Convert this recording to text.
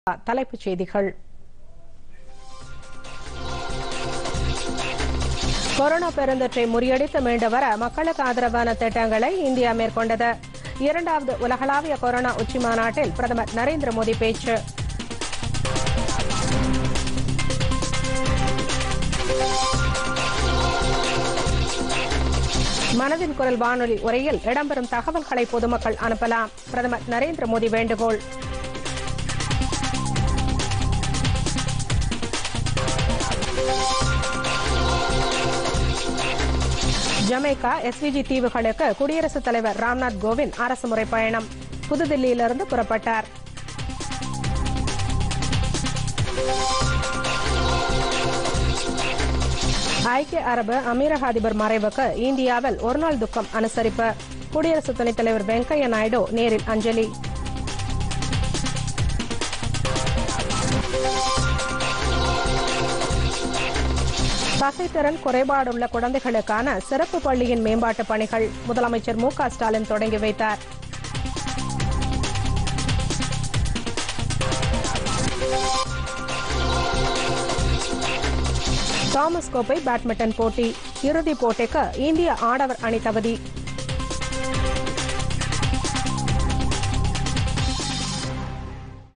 தலைப்புச் செய்திகள் கொரோனா பெருந்தொற்றை முறியடித்து மீண்டு வர மக்களுக்கு ஆதரவான திட்டங்களை இந்தியா மேற்கொண்டது இரண்டாவது உலகளாவிய கொரோனா உச்சி மாநாட்டில் பிரதமர் நரேந்திர மோடி பேச்சு மனதின் குரல் வானொலி உரையில் இடம்பெறும் தகவல்களை பொதுமக்கள் அனுப்பலாம் பிரதமர் நரேந்திர மோடி வேண்டுகோள் ஜமைக்கா எஸ்விஜி தீவுகளுக்கு குடியரசுத் தலைவர் ராம்நாத் கோவிந்த் அரசுமுறை பயணம் புதுதில்லியிலிருந்து புறப்பட்டார் ஐக்கிய அரபு அமீரக அதிபர் மறைவுக்கு இந்தியாவில் ஒருநாள் துக்கம் அனுசரிப்பு குடியரசு துணைத் தலைவர் வெங்கையா நாயுடு நேரில் அஞ்சலி தசைத்திறன் குறைபாடுள்ள குழந்தைகளுக்கான சிறப்பு பள்ளியின் மேம்பாட்டு பணிகள் முதலமைச்சர் மு க ஸ்டாலின் தொடங்கி வைத்தார் தாமஸ் கோப்பை பேட்மிண்டன் போட்டி இறுதிப் போட்டிக்கு இந்திய ஆடவர் அணி தகுதி